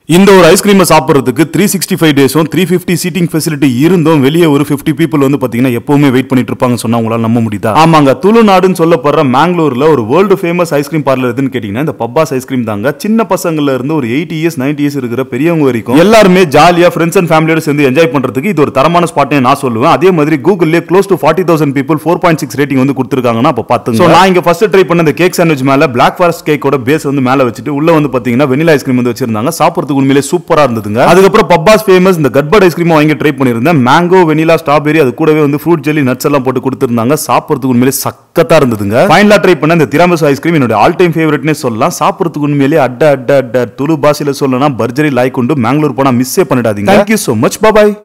இந்த ஒரு ஐஸ்கிரீமை சாப்பிட்றதுக்கு த்ரீ சிக்ஸ்டி ஃபைவ் டேஸும் த்ரீ ஃபிஃப்டி சீட்டிங் ஃபெசிலிட்டி இருந்தும் வெளியே ஒரு ஃபிஃப்டி பீப்புள் வந்து பாத்தீங்கன்னா எப்பவுமே வெயிட் பண்ணிட்டு இருப்பாங்க சொன்னா உங்களால நம்ப முடியுதா ஆமாங்க துளுநாடுன்னு சொல்லப்படுற மேங்களூர்ல ஒரு வேர்ல்டு ஃபேமஸ் ஐஸ்கிரீம் பார்லர் எதுன்னு கேட்டீங்கன்னா இந்த பப்பாஸ் ஐஸ்கிரீம் தாங்க சின்ன பசங்கள்ல இருந்து ஒரு எயிட்டி இயர்ஸ் நைன்டி இயர்ஸ் இருக்கிற பெரியவங்க வரைக்கும் எல்லாருமே ஜாலியா ஃப்ரெண்ட்ஸ் அண்ட் ஃபேமிலியோட சேர்ந்து என்ஜாய் பண்றதுக்கு இது ஒரு தரமான ஸ்பாட்னே நான் சொல்லுவேன் அதே மாதிரி கூகுள்லேயே close to forty thousand people four point six rating வந்து கொடுத்துருக்காங்கன்னா அப்போ பார்த்துங்க So, நான் இங்க ஃபர்ஸ்ட் ட்ரை பண்ண இந்த கேக் சாண்ட்விச் மேல பிளாக் ஃபாரஸ்ட் கேக்கோட பேஸ் வந்து மேல வச்சுட்டு உள்ள வந்து பாத்தீங்கன்னா வெனிலா ஐஸ்கிரீம் வந்து வச்சிருந்தாங்க சாப்பிடுறதுக்கு உண்மையிலே சூப்பரா இருந்ததுங்க அதுக்கப்புறம் பப்பாஸ் ஃபேமஸ் இந்த கட்பட் ஐஸ்கிரீம் வாங்கி ட்ரை பண்ணியிருந்தேன் மேங்கோ வெனிலா ஸ்ட்ராபெரி அது கூடவே வந்து ஃப்ரூட் ஜெல்லி நட்ஸ் எல்லாம் போட்டு கொடுத்துருந்தாங்க சாப்பிடுறதுக்கு உண்மையிலே சக்கத்தா இருந்ததுங்க ஃபைனலா ட்ரை பண்ண இந்த திராமஸ் ஐஸ்கிரீம் என்னோட ஆல் டைம் ஃபேவரட்னே சொல்லலாம் சாப்பிடுறதுக்கு உண்மையிலே அட்ட அட்ட அட்ட துளு பாசில சொல்லலாம் பர்ஜரி லாய்க் உண்டு மேங்களூர் போனா மிஸ்ஸே பண்ணிடாதீங்க தேங்க்யூ so மச் பாய்